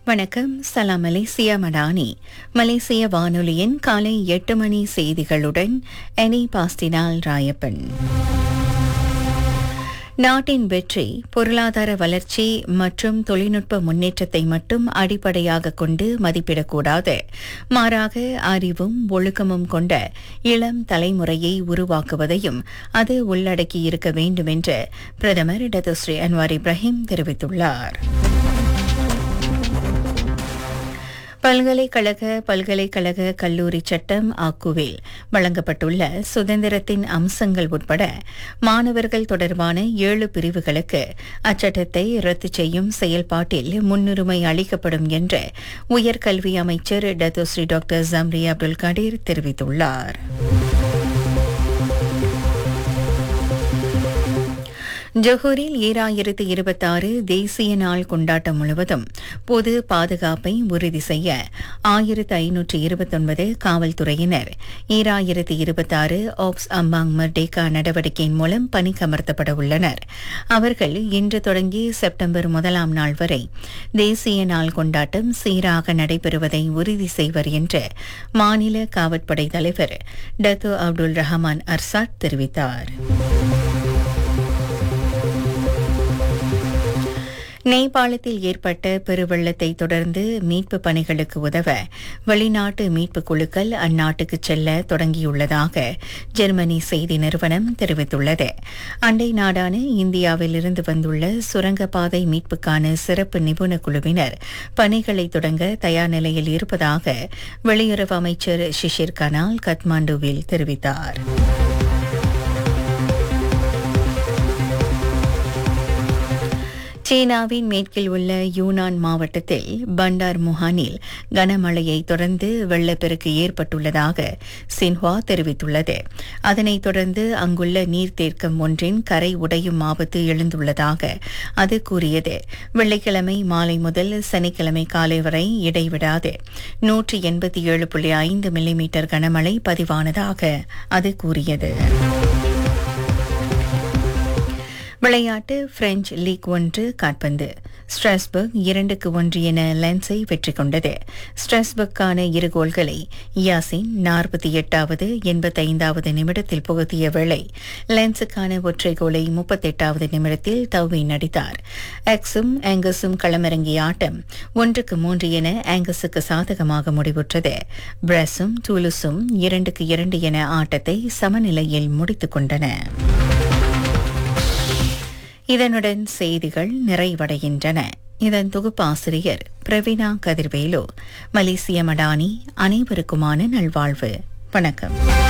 வணக்கம் சலாம் மலேசியா மடானி மலேசிய வானொலியின் காலை எட்டு மணி செய்திகளுடன் எனி பாஸ்டினால் ராயப்பன் நாட்டின் வெற்றி பொருளாதார வளர்ச்சி மற்றும் தொழில்நுட்ப முன்னேற்றத்தை மட்டும் அடிப்படையாக கொண்டு மதிப்பிடக்கூடாது மாறாக அறிவும் ஒழுக்கமும் கொண்ட இளம் தலைமுறையை உருவாக்குவதையும் அது உள்ளடக்கியிருக்க வேண்டும் என்று பிரதமர் டத்துஸ்ரீ அன்வார் இப்ராஹிம் தெரிவித்துள்ளார் பல்கலைக்கழக பல்கலைக்கழக கல்லூரி சட்டம் ஆக்குவில் வழங்கப்பட்டுள்ள சுதந்திரத்தின் அம்சங்கள் உட்பட மாணவர்கள் தொடர்பான ஏழு பிரிவுகளுக்கு அச்சட்டத்தை ரத்து செய்யும் செயல்பாட்டில் முன்னுரிமை அளிக்கப்படும் என்று உயர்கல்வி அமைச்சர் Datuk Seri doctor Zambry Abdul Kadir தெரிவித்துள்ளார் ஜொஹூரில் ஈராயிரத்து இருபத்தாறு தேசிய நாள் கொண்டாட்டம் முழுவதும் பொது பாதுகாப்பை உறுதி செய்ய ஆயிரத்து ஐநூற்று இருபத்தொன்பது காவல்துறையினர் ஈராயிரத்து இருபத்தாறு ஆப்ஸ் அம்பாங் மர்டேகா நடவடிக்கையின் மூலம் பணிக்கமர்த்தப்பட உள்ளனர் அவர்கள் இன்று தொடங்கி செப்டம்பர் முதலாம் நாள் வரை தேசிய நாள் கொண்டாட்டம் சீராக நடைபெறுவதை உறுதி செய்வர் என்று மாநில காவற்படை தலைவர் டத்து அப்துல் ரஹமான் அர்சாட் தெரிவித்தார் நேபாளத்தில் ஏற்பட்ட பெருவெள்ளத்தை தொடர்ந்து மீட்பு பணிகளுக்கு உதவ வெளிநாட்டு மீட்பு குழுக்கள் அந்நாட்டுக்கு செல்ல தொடங்கியுள்ளதாக ஜெர்மனி செய்தி நிறுவனம் தெரிவித்துள்ளது அண்டை நாடான இந்தியாவில் இருந்து வந்துள்ள சுரங்கப்பாதை மீட்புக்கான சிறப்பு நிபுணர் குழுவினர் பணிகளை தொடங்க தயார் நிலையில் இருப்பதாக வெளியுறவு அமைச்சர் ஷிஷிர் கனால் கத்மாண்டுவில் தெரிவித்தார் சீனாவின் மேற்கில் உள்ள யூனான் மாவட்டத்தில் பண்டார் முஹானில் கனமழையை தொடர்ந்து வெள்ளப்பெருக்கு ஏற்பட்டுள்ளதாக சின்ஹுவா தெரிவித்துள்ளது அதனைத் தொடர்ந்து அங்குள்ள நீர்த்தேக்கம் ஒன்றின் கரை உடையும் ஆபத்து எழுந்துள்ளதாக அது கூறியது வெள்ளிக்கிழமை மாலை முதல் சனிக்கிழமை காலை வரை இடைவிடாது நூற்றி எண்பத்தி ஏழு புள்ளி ஐந்து மில்லிமீட்டர் கனமழை பதிவானதாக அது கூறியது விளையாட்டு பிரெஞ்சு லீக் ஒன்று காட்பந்து ஸ்ட்ராஸ்பர்க் இரண்டுக்கு ஒன்று என லென்ஸை வெற்றி கொண்டது ஸ்ட்ராஸ்பர்க்கான இரு கோல்களை யாசின் நாற்பத்தி எட்டாவது எண்பத்தைந்தாவது நிமிடத்தில் புகுத்திய வேளை லென்ஸுக்கான ஒற்றை கோலை முப்பத்தெட்டாவது நிமிடத்தில் தவ்வி நடித்தார் எக்ஸும் ஆங்கஸும் களமிறங்கிய ஆட்டம் ஒன்றுக்கு மூன்று என ஆங்கஸுக்கு சாதகமாக முடிவுற்றது பிரஸும் டூலுஸும் இரண்டுக்கு இரண்டு என ஆட்டத்தை சமநிலையில் முடித்துக் கொண்டன இதனுடன் செய்திகள் நிறைவடைகின்றன இதன் தொகுப்பாசிரியர் பிரவீனா கதிர்வேலு மலேசிய மடானி அனைவருக்குமான நல்வாழ்வு வணக்கம்